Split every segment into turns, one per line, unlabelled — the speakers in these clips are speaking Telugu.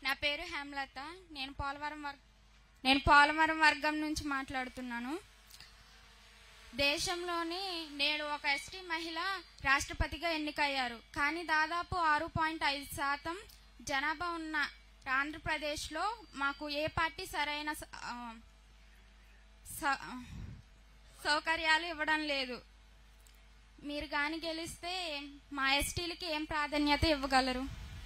నా పేరు హేమలత నేను పోలవరం వర్గ నేను పోలవరం వర్గం నుంచి మాట్లాడుతున్నాను దేశంలోని నేడు ఒక ఎస్టీ మహిళ రాష్ట్రపతిగా ఎన్నికయ్యారు కానీ దాదాపు ఆరు పాయింట్ ఐదు శాతం జనాభా ఉన్న ఆంధ్రప్రదేశ్లో మాకు ఏ పార్టీ సరైన స- ఆ, స- సౌకర్యాలు ఇవ్వడం లేదు మీరు కానీ గెలిస్తే మా ఎస్టీలకి ఏం ప్రాధాన్యత ఇవ్వగలరు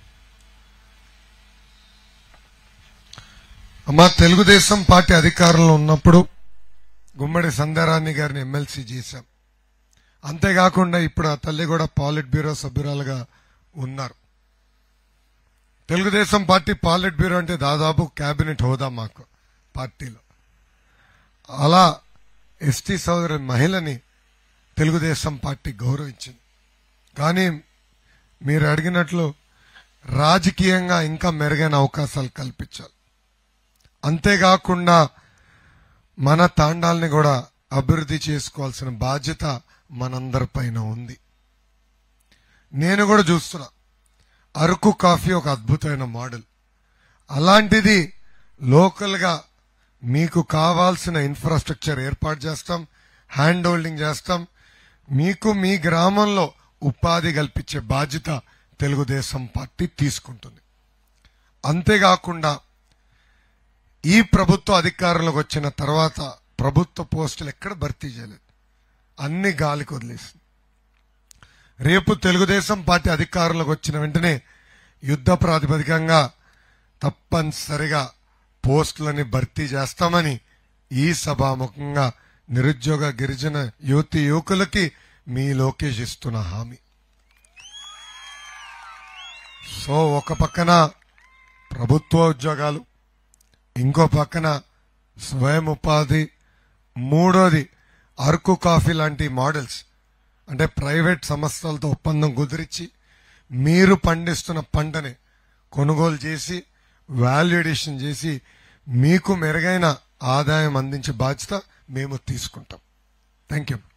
అమ్మా తెలుగుదేశం పార్టీ అధికారంలో ఉన్నప్పుడు గుమ్మడి సంధ్యారాణి గారిని ఎమ్మెల్సీ చేశాం అంతేకాకుండా ఇప్పుడు ఆ తల్లి కూడా పాలిట్ బ్యూరో సభ్యురాలుగా ఉన్నారు తెలుగుదేశం పార్టీ పాలిట్ బ్యూరో అంటే దాదాపు కేబినెట్ హోదా మాకు పార్టీలో అలా ఎస్టీ సోదరి మహిళని తెలుగుదేశం పార్టీ గౌరవించింది కానీ మీరు అడిగినట్లు రాజకీయంగా ఇంకా మెరుగైన అవకాశాలు కల్పించాలి అంతేకాకుండా మన తాండాల్ని కూడా అభివృద్ధి చేసుకోవాల్సిన బాధ్యత మనందరిపైన ఉంది నేను కూడా చూస్తున్నా అరకు కాఫీ ఒక అద్భుతమైన మోడల్ అలాంటిది లోకల్గా మీకు కావాల్సిన ఇన్ఫ్రాస్ట్రక్చర్ ఏర్పాటు చేస్తాం హ్యాండ్ హోల్డింగ్ చేస్తాం మీకు మీ గ్రామంలో ఉపాధి కల్పించే బాధ్యత తెలుగుదేశం పార్టీ తీసుకుంటుంది అంతేకాకుండా ఈ ప్రభుత్వ అధికారంలోకి వచ్చిన తర్వాత ప్రభుత్వ పోస్టులు ఎక్కడ భర్తీ చేయలేదు అన్ని గాలికి వదిలేసింది రేపు తెలుగుదేశం పార్టీ అధికారంలోకి వచ్చిన వెంటనే యుద్ధ ప్రాతిపదికంగా తప్పనిసరిగా పోస్టులని భర్తీ చేస్తామని ఈ సభాముఖంగా నిరుద్యోగ గిరిజన యువతి యువకులకి మీ లోకేష్ ఇస్తున్న హామీ సో ఒక పక్కన ప్రభుత్వ ఉద్యోగాలు ఇంకో పక్కన స్వయం ఉపాధి మూడోది అరకు కాఫీ లాంటి మోడల్స్ అంటే ప్రైవేట్ సంస్థలతో ఒప్పందం కుదిరించి మీరు పండిస్తున్న పంటని కొనుగోలు చేసి వాల్యూ ఎడిషన్ చేసి మీకు మెరుగైన ఆదాయం అందించే బాధ్యత మేము తీసుకుంటాం థ్యాంక్ యూ